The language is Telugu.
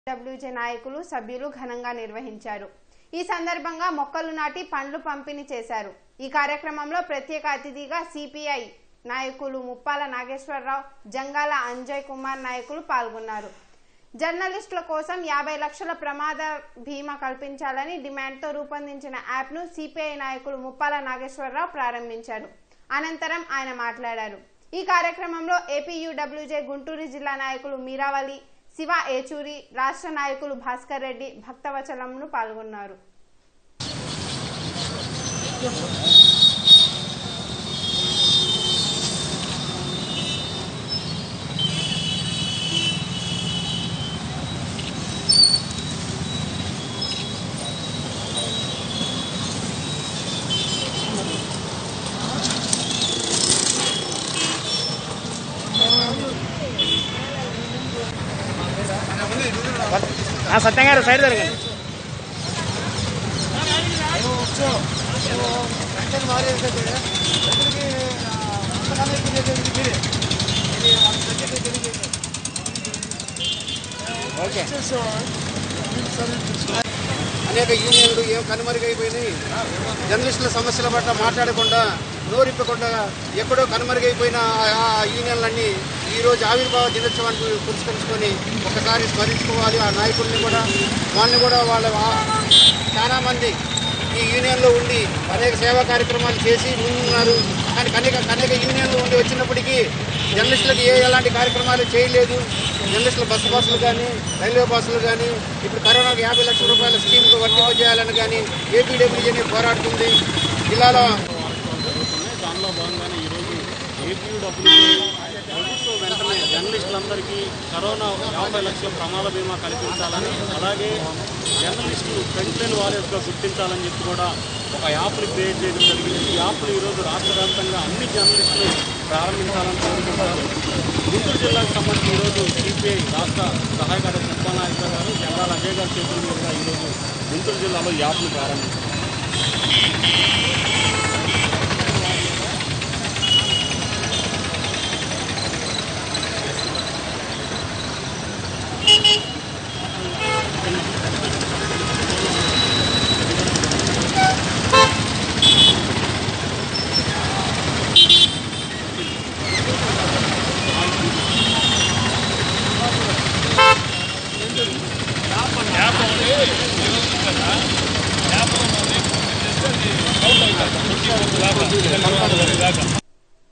డబ్ల్యూజే నాయకులు సభ్యులు ఘనంగా నిర్వహించారు ఈ సందర్భంగా మొక్కలు నాటి పండ్లు పంపిణీ చేశారు ఈ కార్యక్రమంలో ప్రత్యేక అతిథిగా సిపిఐ నాయకులు ముప్పాల నాగేశ్వరరావు జంగాల అంజయ్ కుమార్ నాయకులు పాల్గొన్నారు జర్నలిస్టుల కోసం యాభై లక్షల ప్రమాద బీమా కల్పించాలని డిమాండ్తో రూపొందించిన యాప్ను సిపిఐ నాయకులు ముప్పాల నాగేశ్వరరావు ప్రారంభించారు అనంతరం ఆయన మాట్లాడారు ఈ కార్యక్రమంలో ఏపీయూడబ్ల్యూజే గుంటూరు జిల్లా నాయకులు మీరావళి శివ ఏచూరి రాష్ట్ర నాయకులు భాస్కర్ రెడ్డి భక్తవచలంను పాల్గొన్నారు ఆ సత్యం గారు సైడ్ జరగండి ఓకే అనేక యూనియన్లు ఏం కనుమరుగైపోయినాయి జర్నలిస్టుల సమస్యల పట్ల మాట్లాడకుండా నోరిప్పకుండా ఎక్కడో కనుమరుగైపోయిన ఆ- ఆ యూనియన్లన్నీ ఈరోజు ఆవిర్భావ దినోత్సవాన్ని పురస్కరించుకొని ఒకసారి స్మరించుకోవాలి ఆ నాయకుల్ని కూడా వాళ్ళని కూడా వాళ్ళ ఆ- చాలా మంది ఈ యూనియన్లో ఉండి అనేక సేవా కార్యక్రమాలు చేసి ముందున్నారు కానీ అనేక అనేక యూనియన్లు ఉండి వచ్చినప్పటికీ జర్నలిస్టులకు ఏ ఎలాంటి కార్యక్రమాలు చేయలేదు జర్నలిస్టుల బస్సు బస్సులు కానీ రైల్వే బస్సులు కానీ ఇప్పుడు కరోనాకు యాభై లక్షల రూపాయల స్కీమ్కు వర్తింపజేయాలని కానీ ఏపీడబ్ల్యూజీని పోరాడుతుంది జిల్లాలో జరుగుతున్నాయి దానిలో భాగంగానే ఈరోజు ఏపీడబ్ల్యూ ప్రభుత్వం వెంటనే జర్నలిస్టులందరికీ కరోనా యాభై లక్షల ప్రమాద బీమా కల్పించాలని అలాగే జర్నలిస్టులు ఫ్రంట్ లైన్ వారియర్స్గా గుర్తించాలని చెప్పి కూడా ఒక యాప్ని క్రియేట్ చేయడం జరిగింది ఈ యాప్ను ఈరోజు రాష్ట్ర వ్యాప్తంగా అన్ని జర్నలిస్టులు ప్రారంభించాలని కోరుకుంటారు గుంటూరు జిల్లాకు సంబంధించి ఈరోజు సిపిఐ రాష్ట్ర సహాయ కార్యదర్శి సుబ్బానాయక గారు జనరాల్ అజయ్ గారి చేతుల మీదుగా ఈరోజు గుంటూరు జిల్లాలో ఈ యాప్ను ప్రారంభించారు